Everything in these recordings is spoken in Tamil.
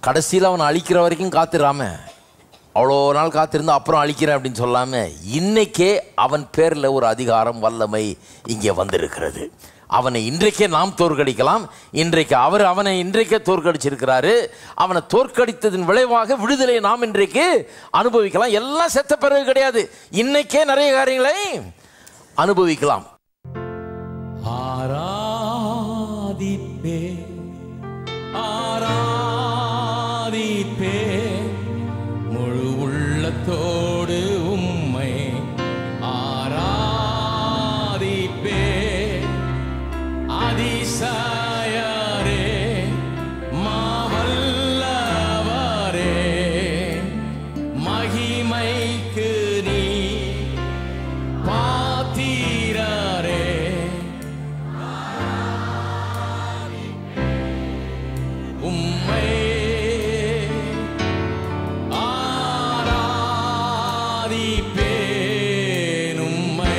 கடைசியில் அவனை அழிக்கிற வரைக்கும் காத்துறாம அவ்வளோ நாள் காத்திருந்து அப்புறம் அழிக்கிறேன் அப்படின்னு சொல்லாம இன்னைக்கே அவன் பேரில் ஒரு அதிகாரம் வல்லமை இங்கே வந்திருக்கிறது அவனை இன்றைக்கே நாம் தோற்கடிக்கலாம் இன்றைக்கு அவர் அவனை இன்றைக்கே தோற்கடிச்சிருக்கிறாரு அவனை தோற்கடித்ததன் விளைவாக விடுதலை நாம் இன்றைக்கு அனுபவிக்கலாம் எல்லாம் செத்த பிறகு கிடையாது இன்னைக்கே நிறைய காரியங்களை அனுபவிக்கலாம் ஆராதிப்பே ஆராதிப்பே முழு உள்ளத்தோடு உம்மை ஆராதிப்பே அதிசயரே மாவல்லவரே மகிமைக்கு நீ பாத்திரரே உம்மை ஆராதிப்பேன் உம்மை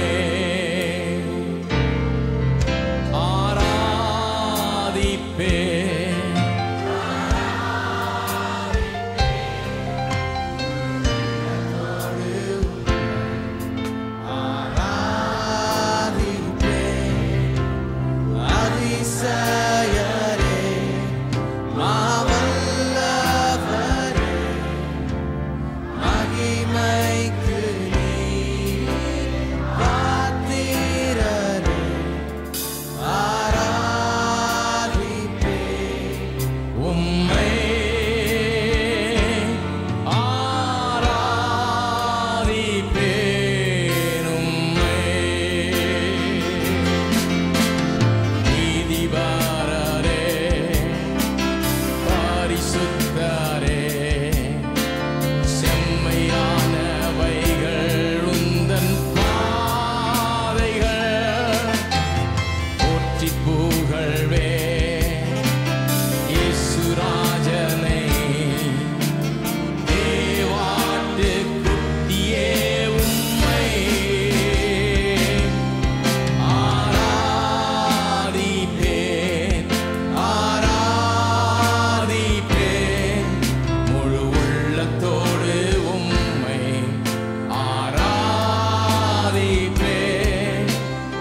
ஆராதிப்பேன் உம்மை ஆராதிப்பேன் உம்மை நீதிபரரே பரிசுத்தரே செம்மையானவைகள் உந்தன் பாதைகள் போற்றி புகழ்வே இயேசுராஜனை தேவாட்டு குட்டியே உம்மை ஆராதிப்பேன் ஆராதிப்பேன் முழு உள்ளத்தோடு உம்மை ஆராதிப்பேன்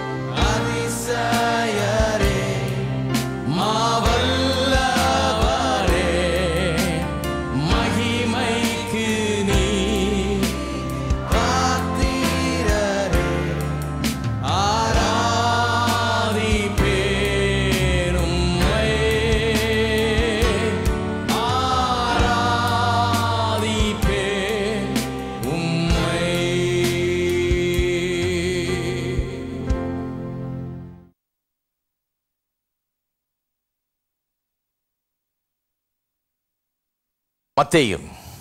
அதிசயரே மாவல்லவரே மகிமைக்கு நீ பாத்திரரே ஆராதிப்பேன் உம்மை ஆராதிப்பேன் உம்மை மத்தேயு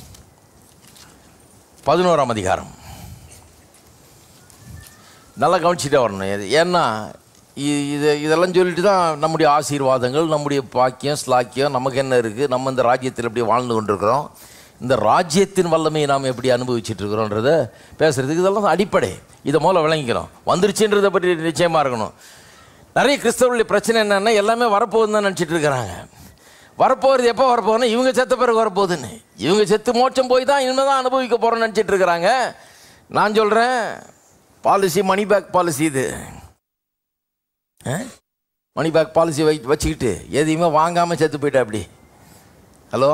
பதினோராம் அதிகாரம் நல்லா கவனிச்சுட்டே வரணும் இது ஏன்னா இ- இது இதெல்லாம் சொல்லிட்டு தான் நம்முடைய ஆசீர்வாதங்கள் நம்முடைய பாக்கியம் ஸ்லாக்கியம் நமக்கு என்ன இருக்குது நம்ம இந்த ராஜ்யத்தில் எப்படி வாழ்ந்து கொண்டிருக்கிறோம் இந்த ராஜ்யத்தின் வல்லமையை நாம் எப்படி அனுபவிச்சுட்டு இருக்கிறோன்றத பேசுறதுக்கு இதெல்லாம் அடிப்படை இதை முதல்ல விளங்கிக்கணும் வந்துருச்சுன்றதை பற்றி நிச்சயமாக இருக்கணும் நிறைய கிறிஸ்தவர்களுடைய பிரச்சனை என்னன்னா எல்லாமே வரப்போகுதுன்னு தான் நினச்சிட்டு இருக்கிறாங்க வரப்போகிறது எப்போ வரப்போகுதுன்னா இவங்க செத்த பிறகு வரப்போகுதுன்னு இவங்க செத்து மோட்சம் போய் தான் இனிமே தான் அனுபவிக்க போகிறோம்னு நினச்சிட்டு இருக்கிறாங்க நான் சொல்கிறேன் பாலிசி மணி பேக் பாலிசி இது மணி பேக் பாலிசி வை வச்சுக்கிட்டு எதையுமே வாங்காமல் செத்து போயிட்டா அப்படி ஹலோ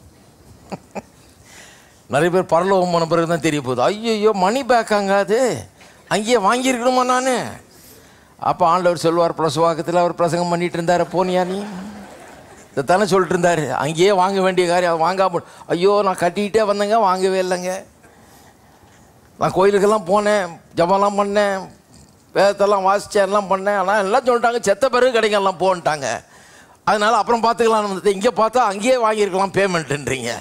நிறைய பேர் பரலோகம் போன பிறகு தான் தெரிய போகுது ஐயோ மணி பேக்காங்க அது அங்கேயே வாங்கியிருக்கணுமா நான் அப்போ ஆண்டவர் சொல்லுவார் பிரசவாக்கத்தில் அவர் பிரசங்கம் பண்ணிட்டு இருந்தார் போனியா நீ இதைத்தானே சொல்லிட்டு இருந்தார் அங்கேயே வாங்க வேண்டிய காரியம் அதை வாங்காம ஐயோ நான் கட்டிக்கிட்டே வந்தேங்க வாங்கவே இல்லைங்க நான் கோயிலுக்கெல்லாம் போனேன் ஜபம்லாம் பண்ணேன் வேதத்தெல்லாம் வாசித்தேன் எல்லாம் பண்ணேன் ஆனால் எல்லாம் சொல்லிட்டாங்க செத்த பிறகு கிடைக்கும் எல்லாம் போன்ட்டாங்க அதனால அப்புறம் பார்த்துக்கலாம் வந்து இங்கே பார்த்தா அங்கேயே வாங்கியிருக்கலாம் பேமெண்ட்டுன்றீங்க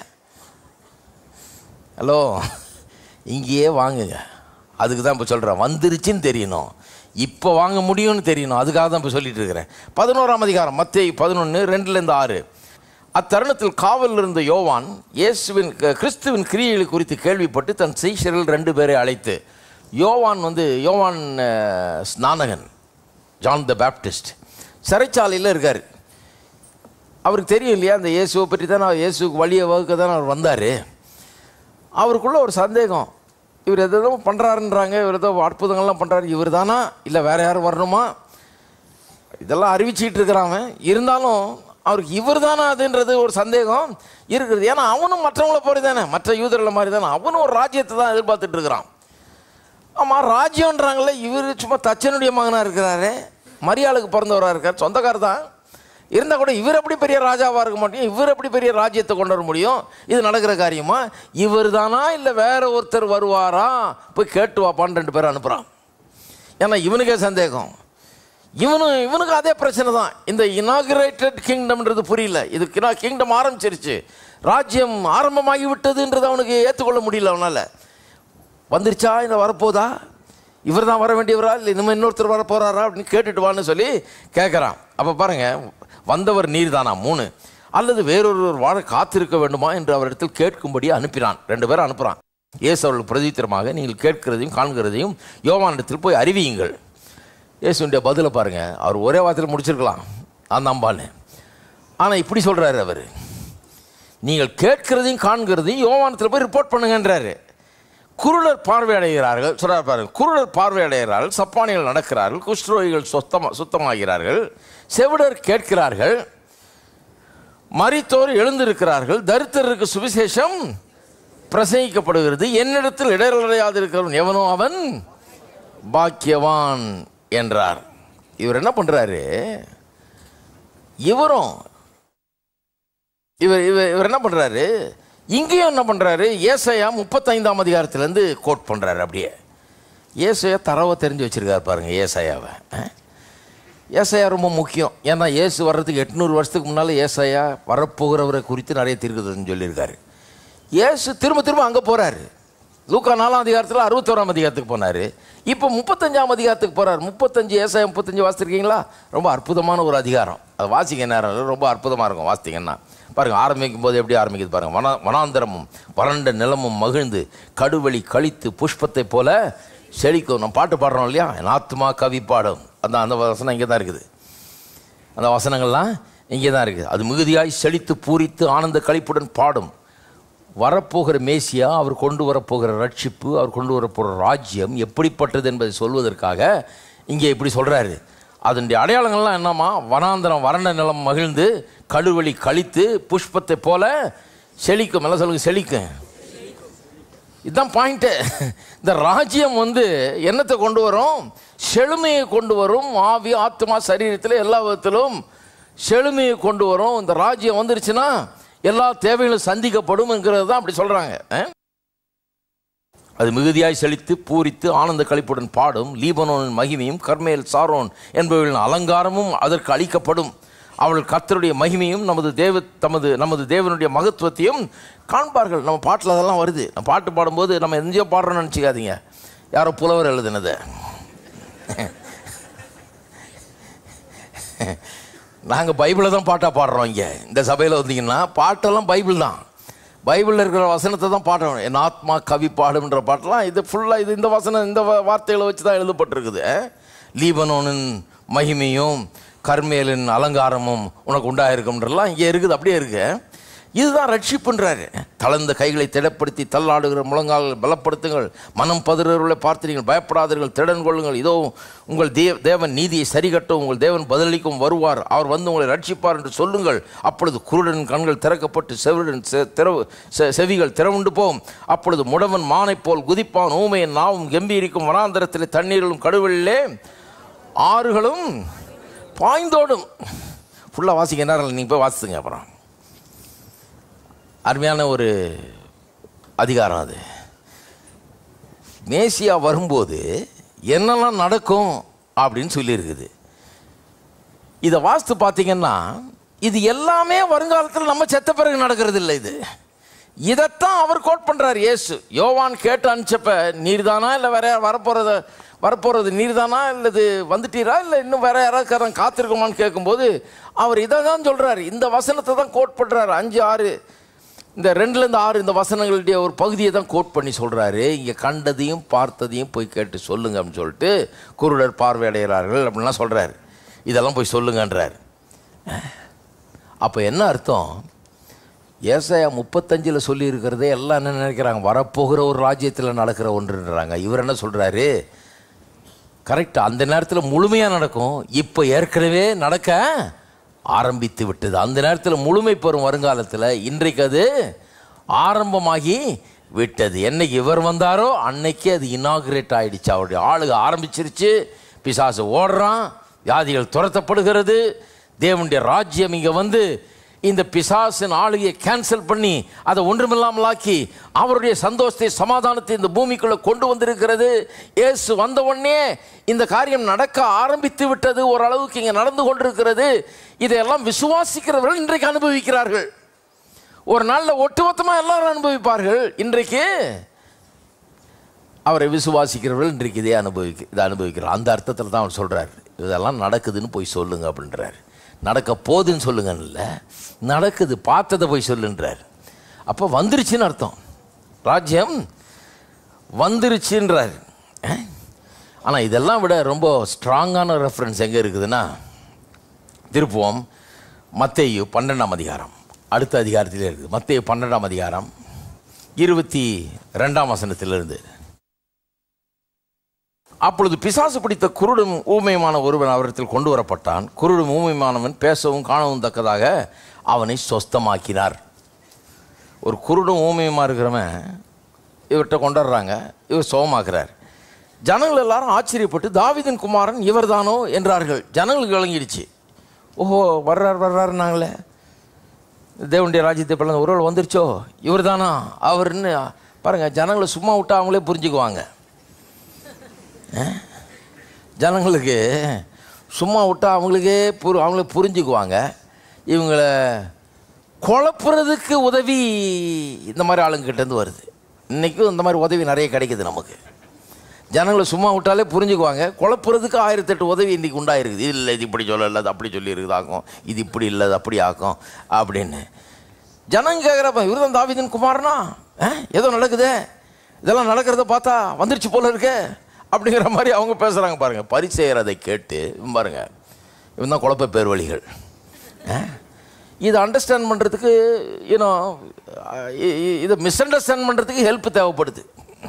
ஹலோ இங்கேயே வாங்குங்க அதுக்கு தான் இப்போ சொல்கிறேன் வந்துருச்சுன்னு தெரியணும் இப்போ வாங்க முடியும்னு தெரியணும் அதுக்காக தான் இப்போ சொல்லிட்டு இருக்கிறேன் பதினோராம் அதிகாரம் மத்திய பதினொன்று ரெண்டுலேருந்து ஆறு அத்தருணத்தில் காவலில் இருந்த யோவான் இயேசுவின் க- கிறிஸ்துவின் கிரியைகளை குறித்து கேள்விப்பட்டு தன் சீஷர்கள் ரெண்டு பேரை அழைத்து யோவான் வந்து யோவான் அஹ், ஸ்நானகன் ஜான் த பேப்டிஸ்ட் சிறைச்சாலையில் இருக்கார் அவருக்கு தெரியும் இல்லையா அந்த இயேசுவை பற்றி தான் நான் இயேசுக்கு வழியை வகுக்க தான் அவர் வந்தார் அவருக்குள்ள ஒரு சந்தேகம் இவர் எதோ பண்ணுறாருன்றாங்க இவர் ஏதோ அற்புதங்கள்லாம் பண்ணுறாரு இவர் தானா இல்லை வேற யாரும் வரணுமா இதெல்லாம் அறிவிச்சிட்டு இருக்கிறான் இருந்தாலும் அவருக்கு இவர் தானா அதுன்றது ஒரு சந்தேகம் இருக்குது ஏன்னா அவனும் மற்றவங்கள போய் தானே மற்ற யூதர்களை மாதிரி தானே அவனும் ஒரு ராஜ்யத்தை தான் எதிர்பார்த்துட்டு இருக்கிறான் ஆமாம் ராஜ்யம்ன்றாங்களே இவர் சும்மா தச்சனுடைய மகனாக இருக்கிறாரு மரியாளுக்கு பிறந்தவராக இருக்கார் சொந்தக்காரர் தான் இருந்தால் கூட இவர் எப்படி பெரிய ராஜாவாக இருக்க மாட்டேன் இவர் எப்படி பெரிய ராஜ்யத்தை கொண்டு வர முடியும் இது நடக்கிற காரியமா இவர் தானா இல்லை வேற ஒருத்தர் வருவாரா போய் கேட்டு வாப்பான்னு ரெண்டு பேரும் அனுப்புகிறான் ஏன்னா இவனுக்கே சந்தேகம் இவனு இவனுக்கு அதே பிரச்சனை தான் இந்த இனாகிரேட்டட் கிங்டம்ன்றது புரியல இது கிங்டம் ஆரம்பிச்சிருச்சு ராஜ்யம் ஆரம்பமாகி விட்டதுன்றது அவனுக்கு ஏற்றுக்கொள்ள முடியல அவனால் வந்துருச்சா இந்த வரப்போதா இவர் தான் வர வேண்டியவரா இல்லை இனிமேல் இன்னொருத்தர் வர போகிறாரா அப்படின்னு கேட்டுட்டு வான்னு சொல்லி கேட்குறான் அப்போ பாருங்க வந்தவர் நீர் தானா மூணு அல்லது வேறொருவர் வாழ காத்திருக்க வேண்டுமா என்று அவரிடத்தில் கேட்கும்படி அனுப்பினான் ரெண்டு பேரும் அனுப்புகிறான் இயேசு அவர்களுக்கு பிரதித்திரமாக நீங்கள் கேட்கிறதையும் காண்கிறதையும் யோவானிடத்தில் போய் அறிவியுங்கள் இயேசுடைய பதிலை பாருங்க அவர் ஒரே வார்த்தையில் முடிச்சிருக்கலாம் அந்த அம்பான்னு ஆனால் இப்படி சொல்கிறாரு அவர் நீங்கள் கேட்கிறதையும் காண்கிறதையும் யோவானத்தில் போய் ரிப்போர்ட் பண்ணுங்கன்றாரு குருடர் பார்வையடைகிறார்கள் சொல்றார் பாருங்க குருடர் பார்வையடைகிறார்கள் சப்பானிகள் நடக்கிறார்கள் குஷ்ரோகிகள் சுத்தமா சுத்தமாகிறார்கள் செவிடர் கேட்கிறார்கள் மரித்தோர் எழுந்திருக்கிறார்கள் தரித்திரருக்கு சுவிசேஷம் பிரசங்கிக்கப்படுகிறது என்னிடத்தில் இடையறையாது இருக்கிறவன் எவனோ அவன் பாக்கியவான் என்றார் இவர் என்ன பண்றாரு இவரும் இவர் இவர் இவர் என்ன பண்றாரு இங்கேயும் என்ன பண்றாரு ஏசையா முப்பத்தைந்தாம் அதிகாரத்திலேருந்து கோட் பண்றாரு அப்படியே ஏசையா தரவை தெரிஞ்சு வச்சிருக்காரு பாருங்க ஏசையாவை அஹ்? ஏசாயா ரொம்ப முக்கியம் ஏன்னா இயேசு வர்றதுக்கு எட்நூறு வருஷத்துக்கு முன்னால் ஏசாயா வரப்போகிறவரை குறித்து நிறைய தீர்க்கதரிசனம் சொல்லியிருக்காரு இயேசு திரும்ப திரும்ப அங்கே போகிறாரு லூக்கா நாலாம் அதிகாரத்தில் அறுபத்தோராம் அதிகாரத்துக்கு போனார் இப்போ முப்பத்தஞ்சாம் அதிகாரத்துக்கு போகிறார் முப்பத்தஞ்சு ஏசாயா முப்பத்தஞ்சு வாசிச்சிருக்கீங்களா ரொம்ப அற்புதமான ஒரு அதிகாரம் அது வாசிக்க நேரம் இல்லை, ரொம்ப அற்புதமாக இருக்கும் வாசித்தீங்கன்னா பாருங்க ஆரம்பிக்கும் போது எப்படி ஆரம்பிக்குது பாருங்க வன வனாந்தரமும் வறண்ட நிலமும் மகிழ்ந்து கடுவெளி கழித்து புஷ்பத்தை போல செழிக்கும் நம்ம பாட்டு பாடுறோம் இல்லையா என் ஆத்மா கவி பாடும் அந்த அந்த வசனம் இங்கே தான் இருக்குது அந்த வசனங்கள்லாம் இங்கே தான் இருக்குது அது மிகுதியாய் செழித்து பூரித்து ஆனந்த களிப்புடன் பாடும் வரப்போகிற மேசியா அவர் கொண்டு வரப்போகிற ரட்சிப்பு அவர் கொண்டு வரப்போகிற ராஜ்யம் எப்படிப்பட்டது என்பதை சொல்வதற்காக இங்கே இப்படி சொல்கிறாரு அதனுடைய அடையாளங்கள்லாம் என்னம்மா வனாந்தரம் வறண்ட நிலம் மகிழ்ந்து கழுவெளி கழித்து புஷ்பத்தை போல செழிக்கும் எல்லாம் சொல்லுங்க செழிக்கும் இதுதான் பாயிண்ட்டு இந்த ராஜ்யம் வந்து என்னத்தை கொண்டு வரும் செழுமையை கொண்டு வரும் ஆவி ஆத்மா சரீரத்தில் எல்லா விதத்திலும் செழுமையை கொண்டு வரும் இந்த ராஜ்யம் வந்துருச்சுன்னா எல்லா தேவைகளும் சந்திக்கப்படும்ங்கிறது தான் அப்படி சொல்கிறாங்க அது மிகுதியாய் செழித்து பூரித்து ஆனந்த களிப்புடன் பாடும் லீபனோனின் மகிமையும் கர்மேல் சாரோன் என்பவர்களின் அலங்காரமும் அதற்கு அளிக்கப்படும் அவள் கர்த்தருடைய மகிமையும் நமது தேவ தமது நமது தேவனுடைய மகத்துவத்தையும் காண்பார்கள் நம்ம பாட்டில் அதெல்லாம் வருது நம்ம பாட்டு பாடும்போது நம்ம எங்கேயோ பாடுறோம்னு நினச்சிக்காதீங்க யாரோ புலவர் எழுதுனது நாங்கள் பைபிளை தான் பாட்டாக பாடுறோம் இங்கே இந்த சபையில் வந்தீங்கன்னா பாட்டெல்லாம் பைபிள் தான் பைபிளில் இருக்கிற வசனத்தை தான் பாடுறோம் என் ஆத்மா கவி பாடுன்ற பாட்டெல்லாம் இது ஃபுல்லாக இது இந்த வசனம் இந்த வா- வார்த்தைகளை வச்சு தான் எழுதப்பட்டிருக்குது லீபனோனின் மகிமையும் கர்மேலின் அலங்காரமும் உனக்கு உண்டாயிருக்கும்ன்றலாம் இங்கே இருக்குது அப்படியே இருக்கு இதுதான் ரட்சிப்புன்றாரு தளர்ந்த கைகளை திடப்படுத்தி தள்ளாடுகிற முழங்கால்களை பலப்படுத்துங்கள் மனம் பதறுகளை பார்த்தீர்கள் பயப்படாதீர்கள் திடன் கொள்ளுங்கள் இதோ உங்கள் தேவ தேவன் நீதியை சரிகட்டும் உங்கள் தேவன் பதிலளிக்கும் வருவார் அவர் வந்து உங்களை ரட்சிப்பார் என்று சொல்லுங்கள் அப்பொழுது குருடன் கண்கள் திறக்கப்பட்டு செவிடன் செ- திறவு செ- செவிகள் திறவுண்டு போகும் அப்பொழுது முடவன் மானைப் போல் குதிப்பான் ஊமையின் நாவும் கம்பீரிக்கும் வனாந்தரத்திலே தண்ணீர்களும் கடுவெளிலே ஆறுகளும் பாய்ந்தோடும் ஃபுல்லாக வாசிக்க நேரம் நீங்கள் போய் வாசித்துங்க அப்புறம் அருமையான ஒரு அதிகாரம் அது மேசியா வரும்போது என்னெல்லாம் நடக்கும் அப்படின்னு சொல்லியிருக்குது இதை வாஸ்து பார்த்தீங்கன்னா இது எல்லாமே வருங்காலத்தில் நம்ம செத்த பிறகு நடக்கிறது இல்லை இது இதைத்தான் அவர் கோட் பண்றார் இயேசு யோவான் கேட்டு அனுப்பிச்சப்ப நீர்தானா இல்லை வேற யார் வரப்போறத வரப்போறது நீர்தானா இல்லது வந்துட்டீரா இல்லை இன்னும் வேற யாராவது காத்திருக்குமான்னு கேட்கும்போது அவர் இதை தான் சொல்றாரு இந்த வசனத்தை தான் கோட் பண்றாரு அஞ்சு ஆறு இந்த ரெண்டுலேருந்து ஆறு இந்த வசனங்களுடைய ஒரு பகுதியை தான் கோட் பண்ணி சொல்கிறாரு இங்கே கண்டதையும் பார்த்ததையும் போய் கேட்டு சொல்லுங்க அப்படின்னு சொல்லிட்டு குருடர் பார்வையடைகிறார்கள் அப்படின்லாம் சொல்கிறாரு இதெல்லாம் போய் சொல்லுங்கன்றார் அப்போ என்ன அர்த்தம் ஏசாயா முப்பத்தஞ்சில் சொல்லி இருக்கிறதே எல்லாம் என்ன நினைக்கிறாங்க வரப்போகிற ஒரு ராஜ்யத்தில் நடக்கிற ஒன்றுன்றாங்க இவர் என்ன சொல்கிறாரு கரெக்ட் அந்த நேரத்தில் முழுமையாக நடக்கும் இப்போ ஏற்கனவே நடக்க ஆரம்பித்து விட்டது அந்த நேரத்தில் முழுமை பெறும் வருங்காலத்தில் இன்றைக்கு அது ஆரம்பமாகி விட்டது என்னைக்கு இவர் வந்தாரோ அன்னைக்கு அது இனாகிரேட் ஆயிடுச்சு அவருடைய ஆளுக ஆரம்பிச்சிருச்சு பிசாசு ஓடுறான் வியாதிகள் துரத்தப்படுகிறது தேவனுடைய ராஜ்யம் இங்கே வந்து இந்த பிசாசின் ஆளுகையை கேன்சல் பண்ணி அதை ஒன்றுமில்லாமல் ஆக்கி அவருடைய சந்தோஷத்தை சமாதானத்தை இந்த பூமிக்குள்ள கொண்டு வந்திருக்கிறது இயேசு வந்த உடனே இந்த காரியம் நடக்க ஆரம்பித்து விட்டது ஓரளவுக்கு இங்கே நடந்து கொண்டிருக்கிறது இதையெல்லாம் விசுவாசிக்கிறவர்கள் இன்றைக்கு அனுபவிக்கிறார்கள் ஒரு நாளில் ஒட்டுமொத்தமாக எல்லாரும் அனுபவிப்பார்கள் இன்றைக்கு அவரை விசுவாசிக்கிறவர்கள் இன்றைக்கு இதே அனுபவிக்க இதை அனுபவிக்கிறார் அந்த அர்த்தத்தில் தான் அவர் சொல்கிறார் இதெல்லாம் நடக்குதுன்னு போய் சொல்லுங்க அப்படின்றார் நடக்க போகுதுன்னு சொல்லுங்கன்னு இல்லை நடக்குது பார்த்ததை போய் சொல்லுன்றார் அப்போ வந்துருச்சுன்னு அர்த்தம் ராஜ்யம் வந்துருச்சுன்றார் ஆனால் இதெல்லாம் விட ரொம்ப ஸ்ட்ராங்கான ரெஃபரன்ஸ் எங்கே இருக்குதுன்னா திருப்புவோம் மத்தேயு பன்னெண்டாம் அதிகாரம் அடுத்த அதிகாரத்திலே இருக்குது மத்தேயு பன்னெண்டாம் அதிகாரம் இருபத்தி ரெண்டாம் வசனத்திலிருந்து அப்பொழுது பிசாசு பிடித்த குருடும் ஊமையுமான ஒருவன் அவரிடத்தில் கொண்டு வரப்பட்டான் குருடும் ஊமையுமானவன் பேசவும் காணவும் தக்கதாக அவனை சொஸ்தமாக்கினார் ஒரு குருடும் ஊமையுமா இருக்கிறவன் இவர்கிட்ட கொண்டாடுறாங்க இவர் சோமாக்குறார் ஜனங்கள் எல்லாரும் ஆச்சரியப்பட்டு தாவீதின் குமாரன் இவர்தானோ என்றார்கள் ஜனங்களுக்கு விளங்கிடுச்சு ஓஹோ வர்றார் வர்றாருன்னாங்களே தேவனுடைய ராஜ்யத்தை பிறந்த ஒருவர் வந்துருச்சோ இவர் தானா அவர்னு பாருங்கள் ஜனங்களை சும்மா விட்டா அவங்களே புரிஞ்சுக்குவாங்க அஹ்? ஜனங்களுக்கு சும்மா விட்டா அவங்களுக்கே புரி அவங்களே புரிஞ்சுக்குவாங்க இவங்கள குழப்புறதுக்கு உதவி இந்த மாதிரி ஆளுங்கிட்டேருந்து வருது இன்றைக்கும் இந்த மாதிரி உதவி நிறைய கிடைக்குது நமக்கு ஜனங்களை சும்மா விட்டாலே புரிஞ்சுக்குவாங்க குழப்புறதுக்கு ஆயிரத்தெட்டு உதவி இன்றைக்கி உண்டாயிருக்குது இது இல்லை இது இப்படி சொல்லல அது அப்படி சொல்லி இருக்குதாக்கும் இது இப்படி இல்லை அது அப்படி ஆக்கும் அப்படின்னு ஜனங்க கேட்குறப்ப இவர் தான் தாவிதன் குமாரனா ஆ, ஏதோ நடக்குதே இதெல்லாம் நடக்கிறத பார்த்தா வந்துருச்சு போல இருக்கே அப்படிங்கிற மாதிரி அவங்க பேசுகிறாங்க பாருங்கள் பரிசெயர் அதை கேட்டு இவன் பாருங்க இவன் தான் குழப்ப பேர் வழிகள் ஆ? இதை அண்டர்ஸ்டாண்ட் பண்ணுறதுக்கு யூனோ இதை மிஸ் அண்டர்ஸ்டாண்ட் பண்ணுறதுக்கு ஹெல்ப் தேவைப்படுது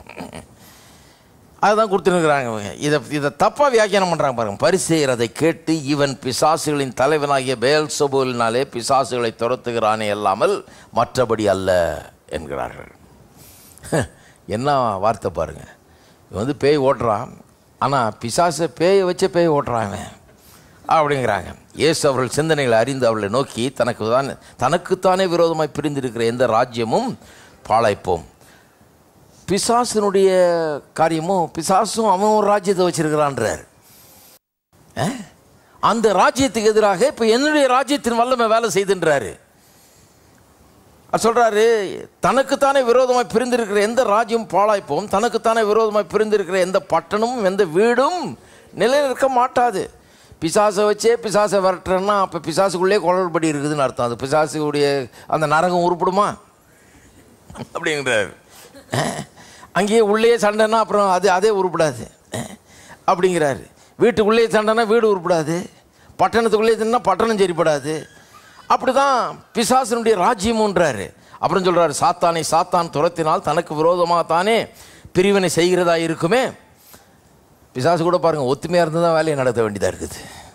அதுதான் கொடுத்துருக்குறாங்க இவங்க இதை இதை தப்பாக வியாக்கியானம் பண்ணுறாங்க பாருங்க பரிசெயர் அதை கேட்டு இவன் பிசாசுகளின் தலைவனாகிய பேல் சபூலினாலே பிசாசுகளை துரத்துகிறானே அல்லாமல் மற்றபடி அல்ல என்கிறார்கள் என்ன வார்த்தை பாருங்க இவன் வந்து பேய் ஓட்டுறான் ஆனால் பிசாசை பேயை வச்சே பேய் ஓட்டுறான் இவன் அப்படிங்கிறாங்க இயேசு அவர்கள் சிந்தனைகளை அறிந்து அவர்களை நோக்கி தனக்கு தான் தனக்குத்தானே விரோதமாய் பிரிந்திருக்கிற எந்த ராஜ்யமும் பாழாய்ப்போம் பிசாசனுடைய காரியமும் பிசாசும் அவன் ஒரு ராஜ்யத்தை வச்சிருக்கிறான்றார் அஹ்? அந்த ராஜ்யத்துக்கு எதிராக இப்போ என்னுடைய ராஜ்யத்தின் வல்லமை வேலை செய்துன்றாரு அது சொல்றாரு தனக்குத்தானே விரோதமாய் பிரிந்திருக்கிற எந்த ராஜ்யம் பாழாய்ப்போம் தனக்குத்தானே விரோதமாய் பிரிந்திருக்கிற எந்த பட்டணமும் எந்த வீடும் நிலைநிற்க மாட்டாது பிசாசை வச்சே பிசாசை விரட்டுறேன்னா அப்போ பிசாசுக்குள்ளே குளறுபடி இருக்குதுன்னு அர்த்தம் அது பிசாசுடைய அந்த நரகம் உருப்படுமா அப்படிங்கிறார் அஹ். அங்கேயே உள்ளே சண்டைன்னா அப்புறம் அது அதே உருப்படாது அஹ். அப்படிங்கிறாரு வீட்டுக்குள்ளே சண்டைனா வீடு உருப்படாது பட்டணத்துக்குள்ளே சண்டைனா பட்டணம் சரிப்படாது அப்படி தான் பிசாசனுடைய ராஜ்யமுன்றாரு அப்புறம் சொல்றாரு சாத்தானை சாத்தான் துரத்தினால் தனக்கு விரோதமாக தானே பிரிவினை செய்கிறதா இருக்குமே பிசாசு கூட பாருங்க ஒத்துமையாக இருந்து தான் வேலையை நடத்த வேண்டியதாக இருக்குது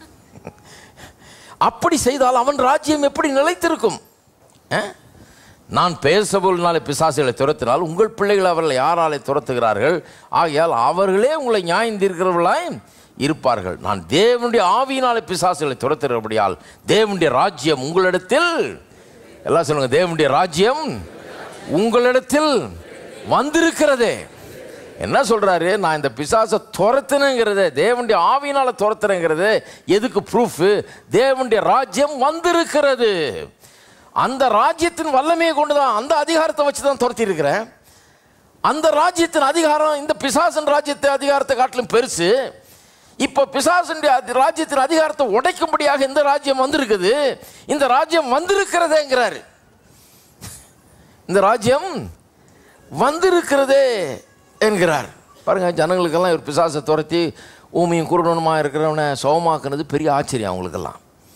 அப்படி செய்தால் அவன் ராஜ்யம் எப்படி நிலைத்திருக்கும் அஹ்? நான் பேசபோல்னாலே பிசாசுகளை துரத்தினால் உங்கள் பிள்ளைகள் அவர்களை யாராலே துரத்துகிறார்கள் ஆகையால் அவர்களே உங்களை நியாயந்தீர்க்கிறவர்களாய் இருப்பார்கள் நான் தேவனுடைய ஆவியினாலே பிசாசுகளை துரத்துகிறபடியால் தேவனுடைய ராஜ்யம் உங்களிடத்தில் எல்லாம் சொல்லுங்க தேவனுடைய ராஜ்யம் உங்களிடத்தில் வந்திருக்கிறதே என்ன சொல்றாரு நான் இந்த பிசாசை துரத்துனேங்கிறது தேவனுடைய ஆவியினால துரத்துறேங்கிறது எதுக்கு ப்ரூஃப் தேவனுடைய ராஜ்யம் வந்திருக்கிறது அந்த ராஜ்யத்தின் வல்லமையை கொண்டு தான் அந்த அதிகாரத்தை வச்சு தான் துரத்தி இருக்கிறேன் அந்த ராஜ்யத்தின் அதிகாரம் இந்த பிசாசன் ராஜ்யத்தை அதிகாரத்தை காட்டிலும் பெருசு இப்போ பிசாசனுடைய அதி- ராஜ்யத்தின் அதிகாரத்தை உடைக்கும்படியாக இந்த ராஜ்யம் வந்திருக்குது இந்த ராஜ்யம் வந்திருக்கிறதேங்கிறாரு இந்த ராஜ்யம் வந்திருக்கிறதே என்கிறார் பாருங்க ஜனங்களுக்கெல்லாம் இவர் பிசாசை துரத்தி ஊமையும் குருடனுமா இருக்கிறவனை சுகமாக்குனது பெரிய ஆச்சரியம் அவங்களுக்கெல்லாம்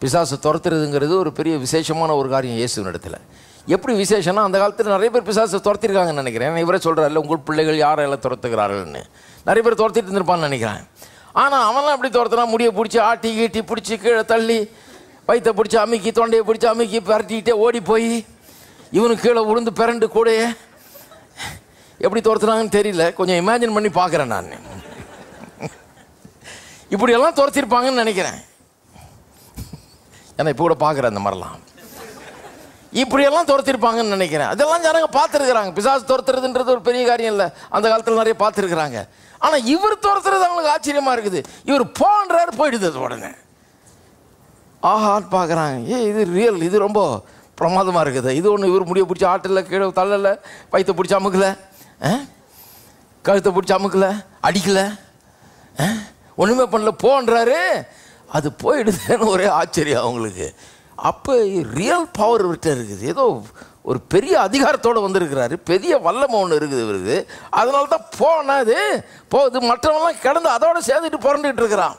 பிசாசை துரத்துறதுங்கிறது ஒரு பெரிய விசேஷமான ஒரு காரியம் இயேசுவின் இடத்துல எப்படி விசேஷம்னா அந்த காலத்தில் நிறைய பேர் பிசாசை துரத்திருக்காங்கன்னு நினைக்கிறேன் ஏன்னா இவரே சொல்கிறாருல்ல உங்கள் பிள்ளைகள் யாரெல்லாம் துரத்துகிறார்கள்னு நிறைய பேர் துரத்திட்டு இருந்திருப்பான்னு நினைக்கிறேன் ஆனால் அவன்லாம் எப்படி துரத்துனா முடியை பிடிச்சி ஆட்டி கீட்டி பிடிச்சி கீழே தள்ளி வயிற்றை பிடிச்சி அமுக்கி தொண்டையை பிடிச்சி அமுக்கி பரட்டிக்கிட்டே ஓடி போய் இவனுக்கு கீழே விழுந்து பிறண்டு கூடயே எப்படி துரத்துனாங்கன்னு தெரியல கொஞ்சம் இமேஜின் பண்ணி பார்க்குறேன் நான் இப்படியெல்லாம் துரத்திருப்பாங்கன்னு நினைக்கிறேன் ஏன்னா இப்போ கூட பார்க்குறேன் அந்த மாதிரிலாம் இப்படியெல்லாம் துரத்திருப்பாங்கன்னு நினைக்கிறேன் அதெல்லாம் ஜனங்க பார்த்துருக்குறாங்க பிசாசு துரத்துறதுன்றது ஒரு பெரிய காரியம் இல்லை அந்த காலத்தில் நிறைய பார்த்துருக்குறாங்க ஆனால் இவர் துரத்துறது அவங்களுக்கு ஆச்சரியமாக இருக்குது இவர் போன்றாரு போயிடுது அது உடனே ஆஹான்னு பார்க்குறாங்க ஏ இது ரியல் இது ரொம்ப பிரமாதமாக இருக்குது இது ஒன்று இவர் முடிய பிடிச்சி ஆட்டில் கீழே தள்ளல வயிற்றை பிடிச்சி அமுக்கல ஆ? கழுத்தை பிடிச்சி அமுக்கல அடிக்கல ஆ? ஒன்றுமே பண்ணல போன்றாரு அது போயிடுதுன்னு ஒரே ஆச்சரியம் அவங்களுக்கு அப்போ ரியல் பவர் இவர்கிட்ட இருக்குது ஏதோ ஒரு பெரிய அதிகாரத்தோடு வந்திருக்கிறாரு பெரிய வல்லமை ஒன்று இருக்குது இவருக்கு அதனால தான் போனது போகுது மற்றவங்களாம் கிடந்து அதோட சேர்ந்துட்டு புரண்டுட்டு இருக்கிறான்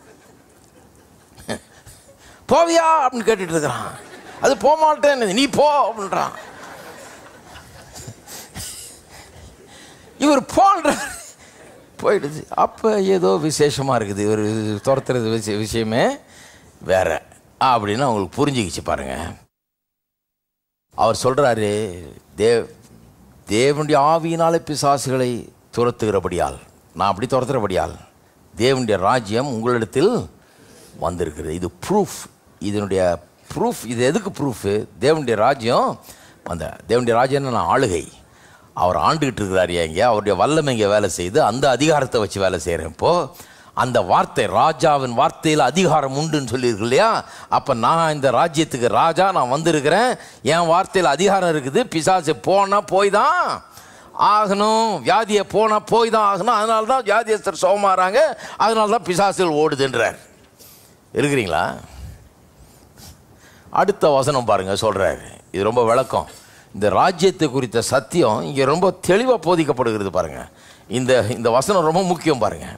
போவியா அப்படின்னு கேட்டுட்டு இருக்கிறான் அது போக மாட்டேன் நீ போ அப்படின்றான் இவர் போன்ற போயிடுது அப்போ ஏதோ விசேஷமாக இருக்குது இவர் துரத்துறது விஷய விஷயமே வேற அப்படின்னு அவங்களுக்கு புரிஞ்சுக்கிச்சு பாருங்க அவர் சொல்கிறாரு தேவ் தேவனுடைய ஆவியினாலே பிசாசுகளை துரத்துகிறபடியால் நான் அப்படி துரத்துகிறபடியால் தேவனுடைய ராஜ்யம் உங்களிடத்தில் வந்திருக்கிறது இது ப்ரூஃப் இதனுடைய ப்ரூஃப் இது எதுக்கு ப்ரூஃபு தேவனுடைய ராஜ்யம் அந்த தேவனுடைய ராஜ்யம் நான் ஆளுகை அவர் ஆண்டுகிட்டு இருக்கிறார் எங்க அவருடைய வல்லமை இங்கே வேலை செய்து அந்த அதிகாரத்தை வச்சு வேலை செய்கிறேன் இப்போ அந்த வார்த்தை ராஜாவின் வார்த்தையில் அதிகாரம் உண்டுன்னு சொல்லியிருக்கு இல்லையா அப்போ நான் இந்த ராஜ்யத்துக்கு ராஜா நான் வந்திருக்கிறேன் என் வார்த்தையில் அதிகாரம் இருக்குது பிசாசு போனால் போய் தான் ஆகணும் வியாதியை போனால் போய் தான் ஆகணும் அதனால தான் வியாதியஸ்தர் சோமாறாங்க அதனால தான் பிசாசுகள் ஓடுதுன்றார் இருக்கிறீங்களா அடுத்த வசனம் பாருங்க சொல்றாரு இது ரொம்ப விளக்கம் இந்த ராஜ்யத்தை குறித்த சத்தியம் இங்கே ரொம்ப தெளிவாக போதிக்கப்படுகிறது பாருங்க இந்த இந்த வசனம் ரொம்ப முக்கியம் பாருங்க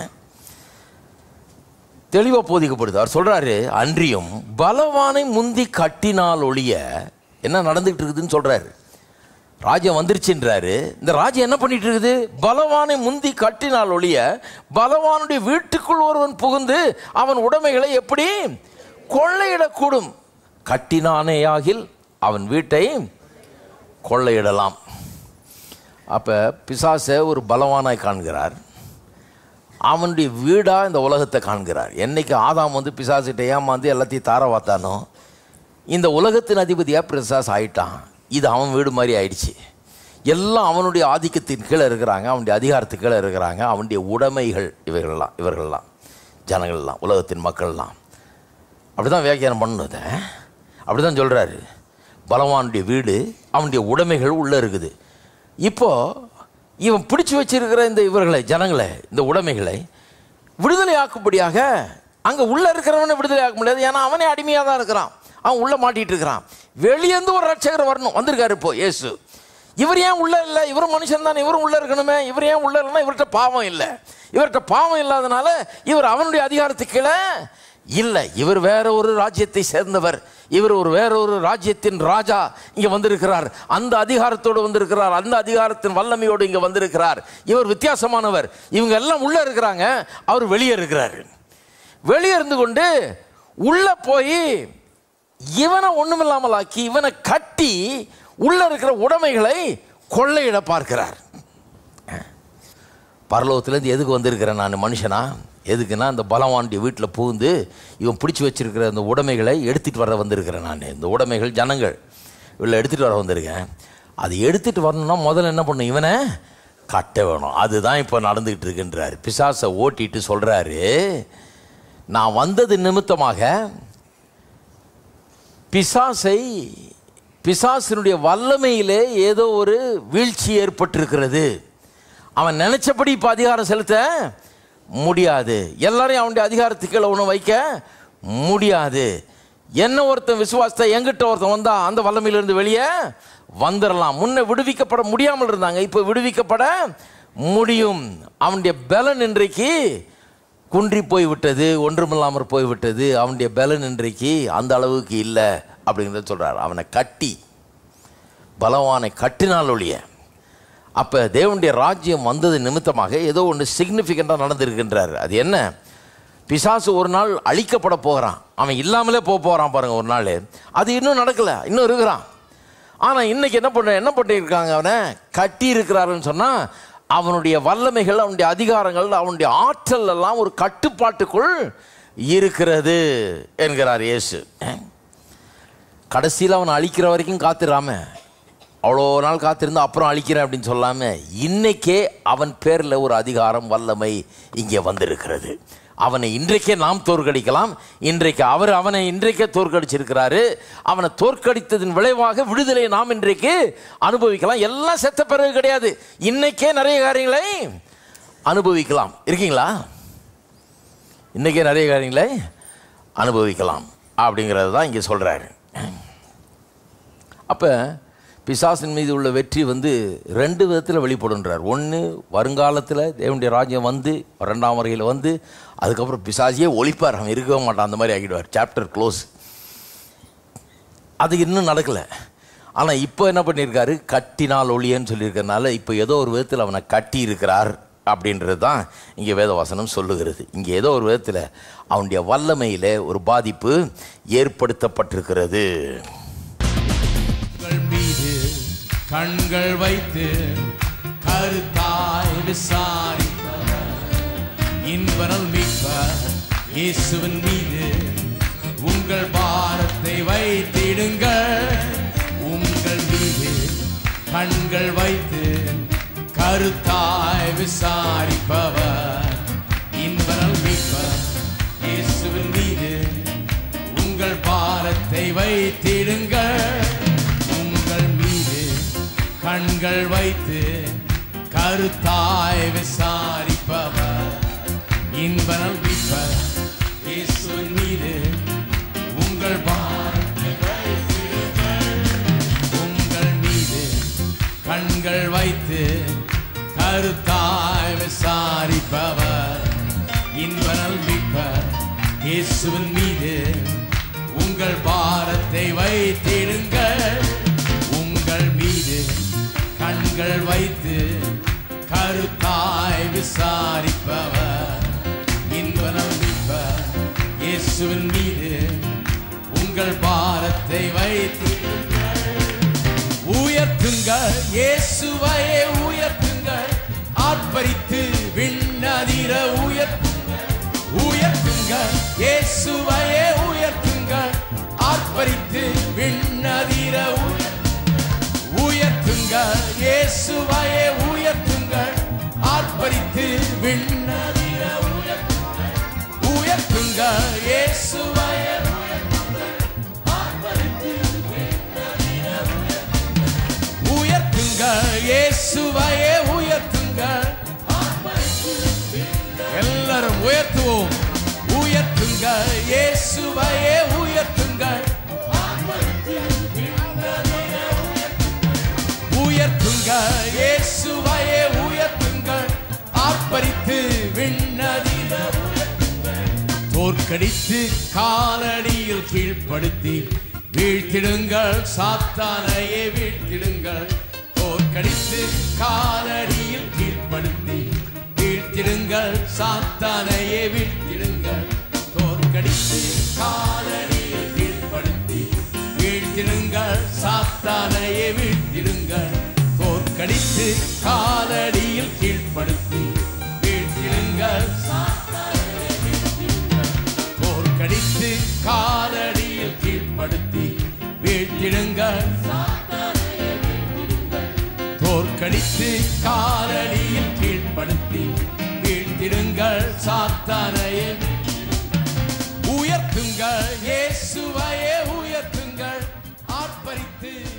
தெளிவாக போதிக்கப்படுது அவர் சொல்றாரு அன்றியும் பலவானை முந்தி கட்டினால் ஒழிய என்ன நடந்துகிட்டு இருக்குதுன்னு சொல்றாரு ராஜ்யம் வந்துருச்சுன்றாரு இந்த ராஜ்யம் என்ன பண்ணிட்டு இருக்குது பலவானை முந்தி கட்டினால் ஒழிய பலவானுடைய வீட்டுக்குள் ஒருவன் புகுந்து அவன் உடைமைகளை எப்படி கொள்ளையிடக்கூடும் கட்டினானேயாகில் அவன் வீட்டை கொள்ளையிடலாம் அப்போ பிசாசை ஒரு பலவானாய் காண்கிறார் அவனுடைய வீடாக இந்த உலகத்தை காண்கிறார் என்னைக்கு ஆதாம் வந்து பிசாசிட்ட ஏமாந்து எல்லாத்தையும் தார வாத்தானோ இந்த உலகத்தின் அதிபதியாக பிசாஸ் ஆயிட்டான் இது அவன் வீடு மாதிரி ஆயிடுச்சு எல்லாம் அவனுடைய ஆதிக்கத்தின் கீழே இருக்கிறாங்க அவனுடைய அதிகாரத்துக்கு கீழே இருக்கிறாங்க அவனுடைய உடைமைகள் இவைகள்லாம் இவர்கள்லாம் ஜனங்கள்லாம் உலகத்தின் மக்கள்லாம் அப்படி தான் வியாக்கியானம் பண்ணுதை அப்படி தான் சொல்கிறாரு பலவானுடைய வீடு அவனுடைய உடைமைகள் உள்ளே இருக்குது இப்போ இவன் பிடிச்சு வச்சிருக்கிற இந்த இவர்களை ஜனங்களை இந்த உடைமைகளை விடுதலை ஆக்கும்படியாக அங்கே உள்ளே இருக்கிறவனை விடுதலை ஆக்க முடியாது ஏன்னா அவனே அடிமையாக தான் இருக்கிறான் அவன் உள்ளே மாட்டிட்டு இருக்கிறான் வெளியேந்து ஒரு ரட்சகர் வரணும் வந்திருக்காரு இப்போ இயேசு இவர் ஏன் உள்ள இல்லை இவரும் மனுஷன் தானே இவரும் உள்ள இருக்கணுமே இவர் ஏன் உள்ள இல்லைன்னா இவர்கிட்ட பாவம் இல்லை இவர்கிட்ட பாவம் இல்லாதனால இவர் அவனுடைய அதிகாரத்துக்கு கீழே இல்லை இவர் வேற ஒரு ராஜ்யத்தை சேர்ந்தவர் இவர் ஒரு வேற ஒரு ராஜ்யத்தின் ராஜா இங்க வந்திருக்கிறார் அந்த அதிகாரத்தோடு வந்திருக்கிறார் அந்த அதிகாரத்தின் வல்லமையோடு இங்க வந்திருக்கிறார் இவர் வித்தியாசமானவர் இவங்க எல்லாம் உள்ள இருக்கிறாங்க அவர் வெளியே இருக்கிறார் வெளியே இருந்து கொண்டு உள்ள போய் இவனை ஒண்ணுமில்லாமல் ஆக்கி இவனை கட்டி உள்ள இருக்கிற உடைமைகளை கொள்ளையிட பார்க்கிறார் பரலோகத்துலேருந்து எதுக்கு வந்திருக்கிறேன் நான் மனுஷனா எதுக்குன்னா அந்த பலவானுடைய வீட்டில் புகுந்து இவன் பிடிச்சி வச்சிருக்கிற அந்த உடைமைகளை எடுத்துகிட்டு வர வந்திருக்கிறேன் நான் இந்த உடைமைகள் ஜனங்கள் இவ்வளோ எடுத்துகிட்டு வர வந்திருக்கேன் அது எடுத்துகிட்டு வரணும்னா முதல்ல என்ன பண்ணும் இவனை கட்ட வேணும் அதுதான் இப்போ நடந்துக்கிட்டு இருக்குன்றாரு பிசாசை ஓட்டிட்டு சொல்கிறாரு நான் வந்தது நிமித்தமாக பிசாசை பிசாசினுடைய வல்லமையிலே ஏதோ ஒரு வீழ்ச்சி ஏற்பட்டிருக்கிறது அவன் நினைச்சபடி இப்போ அதிகாரம் செலுத்த முடியாது எல்லாரையும் அவனுடைய அதிகாரத்துக்கு கீழே ஒன்று வைக்க முடியாது என்ன ஒருத்தன் விசுவாசத்தை எங்கிட்ட ஒருத்தன் வந்தா அந்த வல்லமையிலிருந்து வெளியே வந்துடலாம் முன்ன விடுவிக்கப்பட முடியாமல் இருந்தாங்க இப்போ விடுவிக்கப்பட முடியும் அவனுடைய பலன் இன்றைக்கு குன்றி போய் விட்டது ஒன்றுமில்லாமற் போய் விட்டது அவனுடைய பலன் இன்றைக்கு அந்த அளவுக்கு இல்லை அப்படிங்கிறத சொல்கிறார் அவனை கட்டி பலவானை கட்டினால் ஒழிய அப்போ தேவனுடைய ராஜ்யம் வந்தது நிமித்தமாக ஏதோ ஒன்று சிக்னிஃபிகண்ட்டாக நடந்திருக்கின்றார் அது என்ன பிசாசு ஒரு நாள் அழிக்கப்பட போகிறான் அவன் இல்லாமலே போக போகிறான் பாருங்க ஒரு நாள் அது இன்னும் நடக்கலை இன்னும் இருக்கிறான் ஆனால் இன்னைக்கு என்ன பண்ண என்ன பண்ணியிருக்காங்க அவனை கட்டி இருக்கிறாருன்னு சொன்னால் அவனுடைய வல்லமைகள் அவனுடைய அதிகாரங்கள் அவனுடைய ஆற்றல் எல்லாம் ஒரு கட்டுப்பாட்டுக்குள் இருக்கிறது என்கிறார் இயேசு கடைசியில் அவனை அழிக்கிற வரைக்கும் காத்துறாம அவ்வளோ நாள் காத்திருந்து அப்புறம் அழிக்கிறேன் அப்படின்னு சொல்லாம இன்னைக்கே அவன் பேரில் ஒரு அதிகாரம் வல்லமை இங்கே வந்திருக்கிறது அவனை இன்றைக்கே நாம் தோற்கடிக்கலாம் இன்றைக்கு அவர் அவனை இன்றைக்கே தோற்கடிச்சிருக்கிறாரு அவனை தோற்கடித்ததன் விளைவாக விடுதலை நாம் இன்றைக்கு அனுபவிக்கலாம் எல்லாம் செத்த பிறகு கிடையாது இன்னைக்கே நிறைய காரியங்களை அனுபவிக்கலாம் இருக்கீங்களா இன்றைக்கே நிறைய காரியங்களை அனுபவிக்கலாம் அப்படிங்கிறது தான் இங்கே சொல்கிறாரு அப்போ பிசாசின் மீது உள்ள வெற்றி வந்து ரெண்டு விதத்தில் வெளிப்படுன்றார் ஒன்று வருங்காலத்தில் தேவனுடைய ராஜ்யம் வந்து ரெண்டாம் வரையில் வந்து அதுக்கப்புறம் பிசாசியே ஒழிப்பார் அவன் இருக்கவே மாட்டான் அந்த மாதிரி ஆகிடுவார் சாப்டர் க்ளோஸ் அது இன்னும் நடக்கலை ஆனால் இப்போ என்ன பண்ணியிருக்காரு கட்டினால் ஒளியன்னு சொல்லியிருக்கறனால இப்போ ஏதோ ஒரு விதத்தில் அவனை கட்டி இருக்கிறார் அப்படின்றது தான் இங்கே வேதவாசனம் சொல்லுகிறது இங்கே ஏதோ ஒரு விதத்தில் அவனுடைய வல்லமையில் ஒரு பாதிப்பு ஏற்படுத்தப்பட்டிருக்கிறது உங்கள் மீது கண்கள் வைத்து கருத்தாய் விசாரிப்பவர் இன்பனல் மீட்பர் இயேசுவின் மீது உங்கள் பாரத்தை வைத்திடுங்கள் உங்கள் மீது கண்கள் வைத்து கருத்தாய் விசாரிப்பவர் இன்பனல் மீட்பர் இயேசுவின் மீது உங்கள் பாரத்தை வைத்திடுங்கள் உங்கள் மீது கண்கள் வைத்து கருத்தாய் விசாரிப்பவர் இன்பனம் விப்பர் இயேசுவின் மீது உங்கள் பாரத்தை வைத்திடுங்கள் உங்கள் மீது கண்கள் வைத்து கருத்தாய் விசாரிப்பவர் இன்பனல் மிப்பர் இயேசுவின் மீது உங்கள் பாரத்தை வைத்திடுங்கள் உங்கள் மீது கண்கள் வைத்து கருத்தாய் விசாரிப்பவர் இன்பனம் மிப்பர் இயேசுவின் மீது உங்கள் பாரத்தை வைத்திடுங்கள் உயர்த்துங்கள் இயேசுவையே உயர்த்துங்கள் ஆர்ப்பரித்து விண்ணதிர உயர்த்துங்கள் உயர்த்துங்கள் இயேசுவையே உயர்த்துங்கள் ஆர்ப்பரித்து விண்ணதிர உயர்த்துங்கள் உயர்த்துங்கள் இயேசுவையே உயர்த்துங்கள் ஆர்ப்பரித்து விண்ணதிர உயர்த்துங்கள் உயர்த்துங்கள் இயேசுவையே உயர்த்துங்கள் இயேசுவையே உயர்த்துங்கள் எல்லாரும் உயர்த்துவோம் உயர்த்துங்கள் இயேசுவையே உயர்த்துங்கள் உயர்த்துங்கள் இயேசுவையே உயர்த்துங்கள் ஆர்ப்பரித்து விண்ணதிர தோற்கடித்து காலடியில் கீழ்ப்படுத்தி வீழ்த்திடுங்கள் சாத்தானையே வீழ்த்திடுங்கள் தோற்கடித்து காலடியில் கீழ்ப்படுத்தி வீழ்த்திடுங்கள் சாத்தானையே வீழ்த்திடுங்கள் தோற்கடித்து காலடியில் கீழ்ப்படுத்தி வீழ்த்திடுங்கள் சாத்தானையே வீழ்த்திடுங்கள் தோற்கடித்து காலடியில் கீழ்ப்படுத்தி வீழ்த்திடுங்கள் சாத்தானையே வீழ்த்திடுங்கள் தோற்கடித்து காலடியில் கீழ்ப்படுத்தி வீழ்த்திடுங்கள் தோற்கடித்து காலடியில் கீழ்ப்படுத்தி வீழ்த்திடுங்கள் சாத்தானையே உயர்த்துங்கள் இயேசுவையே உயர்த்துங்கள் ஆர்ப்பரித்து